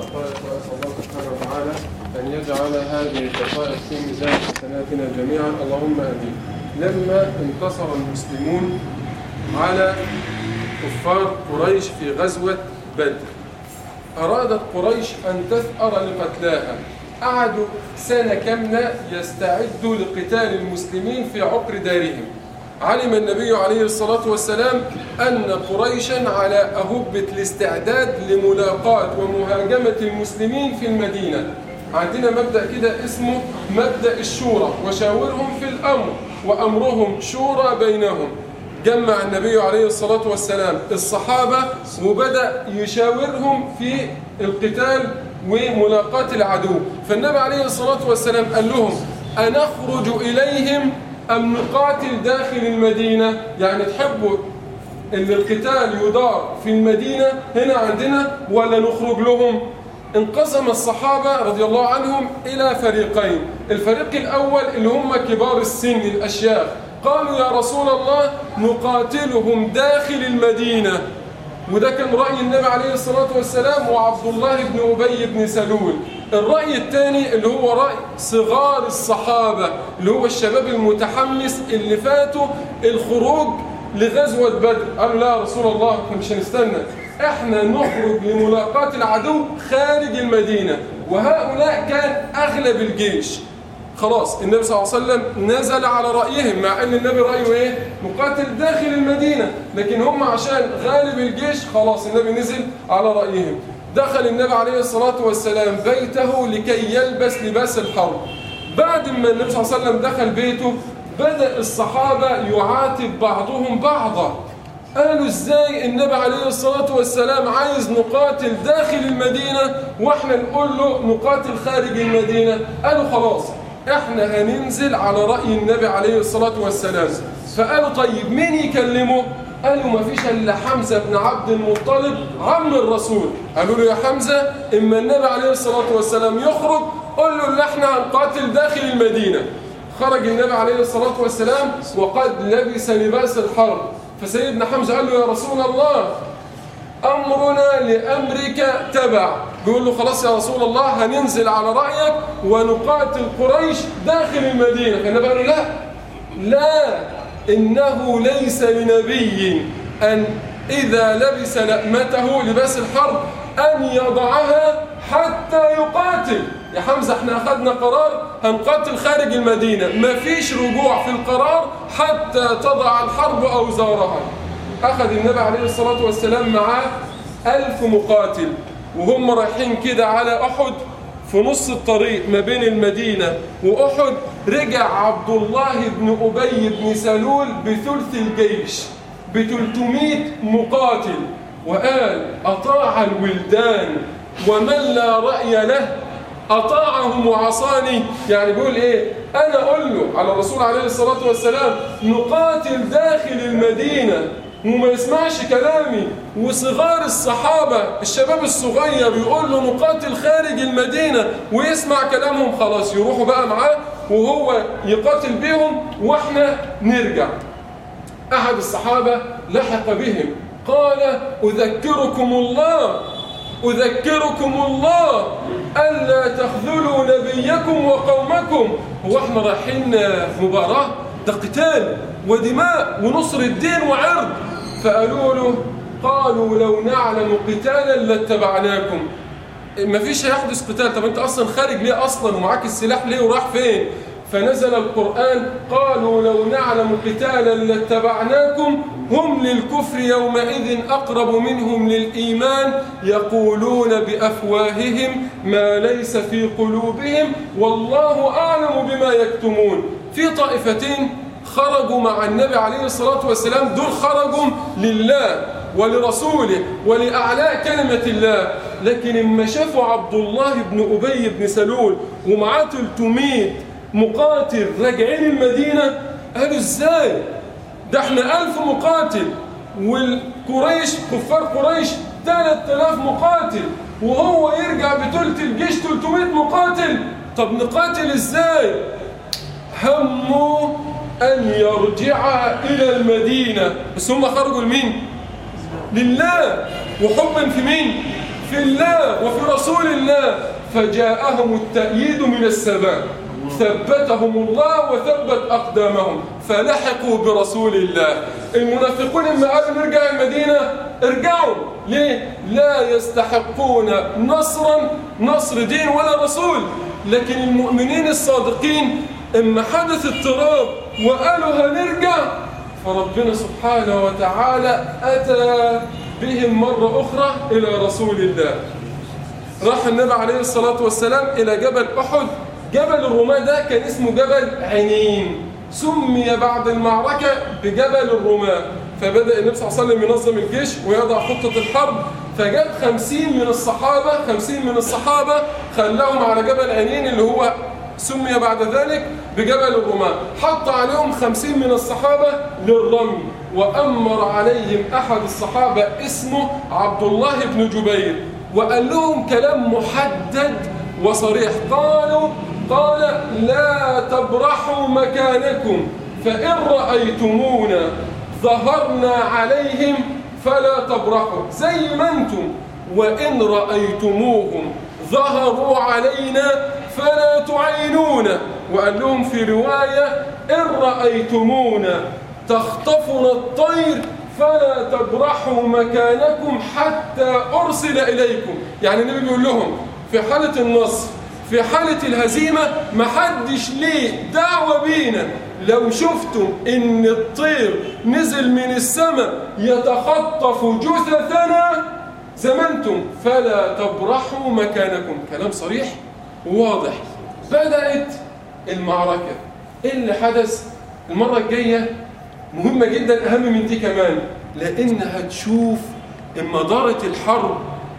الدقائق وأسأل الله سبحانه وتعالى أن يجعل هذه الدقائق في ميزان حسناتنا جميعا اللهم آمين لما انتصر المسلمون على كفار قريش في غزوة بدر أرادت قريش أن تثأر لقتلاها قعدوا سنة كاملة يستعدوا لقتال المسلمين في عقر دارهم علم النبي عليه الصلاة والسلام أن قريشا على أهبة الاستعداد لملاقاة ومهاجمة المسلمين في المدينة عندنا مبدأ كده اسمه مبدأ الشورى وشاورهم في الأمر وأمرهم شورى بينهم جمع النبي عليه الصلاة والسلام الصحابة وبدأ يشاورهم في القتال وملاقاة العدو فالنبي عليه الصلاة والسلام قال لهم أنخرج إليهم أم نقاتل داخل المدينة يعني تحبوا أن القتال يدار في المدينة هنا عندنا ولا نخرج لهم انقسم الصحابة رضي الله عنهم إلى فريقين الفريق الأول اللي هم كبار السن الأشياخ قالوا يا رسول الله نقاتلهم داخل المدينة وده كان رأي النبي عليه الصلاة والسلام وعبد الله بن أبي بن سلول الرأي الثاني اللي هو رأي صغار الصحابة اللي هو الشباب المتحمس اللي فاتوا الخروج لغزوة بدر قالوا لا يا رسول الله احنا مش هنستنى احنا نخرج لملاقاة العدو خارج المدينة وهؤلاء كان أغلب الجيش خلاص النبي صلى الله عليه وسلم نزل على رأيهم مع أن النبي رأيه إيه؟ مقاتل داخل المدينة لكن هم عشان غالب الجيش خلاص النبي نزل على رأيهم دخل النبي عليه الصلاة والسلام بيته لكي يلبس لباس الحرب بعد ما النبي صلى الله عليه وسلم دخل بيته بدأ الصحابة يعاتب بعضهم بعضا قالوا ازاي النبي عليه الصلاة والسلام عايز نقاتل داخل المدينة واحنا نقول له نقاتل خارج المدينة قالوا خلاص احنا هننزل على رأي النبي عليه الصلاة والسلام فقالوا طيب مين يكلمه قالوا ما فيش الا حمزة بن عبد المطلب عم الرسول قالوا له يا حمزة اما النبي عليه الصلاة والسلام يخرج قل له ان احنا هنقاتل داخل المدينة خرج النبي عليه الصلاة والسلام وقد لبس لباس الحرب فسيدنا حمزة قال له يا رسول الله أمرنا لأمرك تبع بيقول له خلاص يا رسول الله هننزل على رأيك ونقاتل قريش داخل المدينة فالنبي قال له لا لا إنه ليس لنبي أن إذا لبس لأمته لباس الحرب أن يضعها حتى يقاتل يا حمزة احنا أخذنا قرار هنقاتل خارج المدينة ما فيش رجوع في القرار حتى تضع الحرب أوزارها أخذ النبي عليه الصلاة والسلام معاه ألف مقاتل وهم رايحين كده على أحد في نص الطريق ما بين المدينة وأحد رجع عبد الله بن أبي بن سلول بثلث الجيش ب 300 مقاتل وقال أطاع الولدان ومن لا رأي له أطاعهم وعصاني يعني بيقول إيه أنا أقول له على الرسول عليه الصلاة والسلام نقاتل داخل المدينة وما يسمعش كلامي وصغار الصحابة الشباب الصغير يقول له نقاتل خارج المدينة ويسمع كلامهم خلاص يروحوا بقى معاه وهو يقاتل بيهم واحنا نرجع أحد الصحابة لحق بهم قال أذكركم الله أذكركم الله ألا تخذلوا نبيكم وقومكم هو احنا رايحين مباراة ده قتال ودماء ونصر الدين وعرض فقالوا له قالوا لو نعلم قتالا لاتبعناكم ما فيش هيحدث قتال طب انت اصلا خارج ليه اصلا ومعاك السلاح ليه وراح فين فنزل القرآن قالوا لو نعلم قتالا لاتبعناكم هم للكفر يومئذ أقرب منهم للإيمان يقولون بأفواههم ما ليس في قلوبهم والله أعلم بما يكتمون في طائفتين خرجوا مع النبي عليه الصلاة والسلام دول خرجوا لله ولرسوله ولأعلاء كلمة الله لكن اما شافوا عبد الله بن أبي بن سلول ومعاه 300 مقاتل راجعين المدينة قالوا ازاي ده احنا ألف مقاتل والقريش كفار قريش 3000 مقاتل وهو يرجع بثلث الجيش 300 مقاتل طب نقاتل ازاي هموا أن يرجع إلى المدينة بس هم خرجوا لمين لله وحبا في مين في الله وفي رسول الله فجاءهم التأييد من السماء ثبتهم الله وثبت أقدامهم فلحقوا برسول الله المنافقون لما قالوا نرجع المدينة ارجعوا ليه؟ لا يستحقون نصرا نصر دين ولا رسول لكن المؤمنين الصادقين اما حدث اضطراب وقالوا هنرجع فربنا سبحانه وتعالى أتى بهم مرة أخرى إلى رسول الله راح النبي عليه الصلاة والسلام إلى جبل أحد جبل الرماة ده كان اسمه جبل عنين سمي بعد المعركة بجبل الرماة فبدأ النبي صلى الله عليه وسلم ينظم الجيش ويضع خطة الحرب فجاب خمسين من الصحابة خمسين من الصحابة خلاهم على جبل عنين اللي هو سمي بعد ذلك بجبل الرماة حط عليهم خمسين من الصحابة للرمي وأمر عليهم أحد الصحابة اسمه عبد الله بن جبير وقال لهم كلام محدد وصريح قالوا قال لا تبرحوا مكانكم فإن رأيتمونا ظهرنا عليهم فلا تبرحوا زي ما انتم وإن رأيتموهم ظهروا علينا فلا تعينونا وقال لهم في رواية إن رأيتمونا تخطفنا الطير فلا تبرحوا مكانكم حتى أرسل إليكم يعني النبي بيقول لهم في حالة النصر في حالة الهزيمة محدش ليه دعوة بينا لو شفتم ان الطير نزل من السماء يتخطف جثثنا زمنتم فلا تبرحوا مكانكم كلام صريح وواضح بدأت المعركة ايه اللي حدث المرة الجاية مهمة جدا أهم من دي كمان لأنها تشوف إما دارت الحرب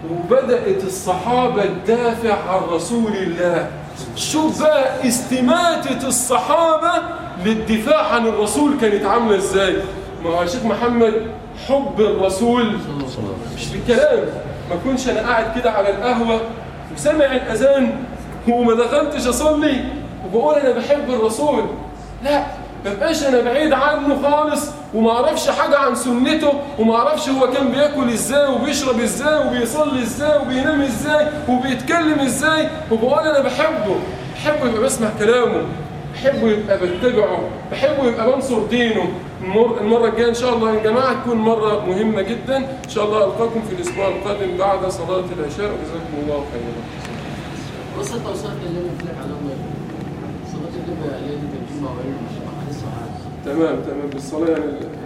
وبدأت الصحابة تدافع عن رسول الله شوف بقى استماتة الصحابة للدفاع عن الرسول كانت عاملة ازاي ما هو يا شيخ محمد حب الرسول مش بالكلام ما كنش انا قاعد كده على القهوة وسامع الأذان وما دخلتش أصلي وبقول أنا بحب الرسول لا ما بقاش انا بعيد عنه خالص وما اعرفش حاجه عن سنته وما اعرفش هو كان بياكل ازاي وبيشرب ازاي وبيصلي ازاي وبينام ازاي وبيتكلم ازاي وبقول انا بحبه بحبه يبقى بسمع كلامه بحبه يبقى بتبعه بحبه يبقى بنصر دينه المر- المره الجايه ان شاء الله يا جماعه تكون مره مهمه جدا ان شاء الله القاكم في الاسبوع القادم بعد صلاه العشاء وجزاكم الله خيرا وصلت توصلت اللي انا قلت لك عليهم صلاه الليل ليله الجمعه وعيد الصباح تمام تمام بالصلاه يعني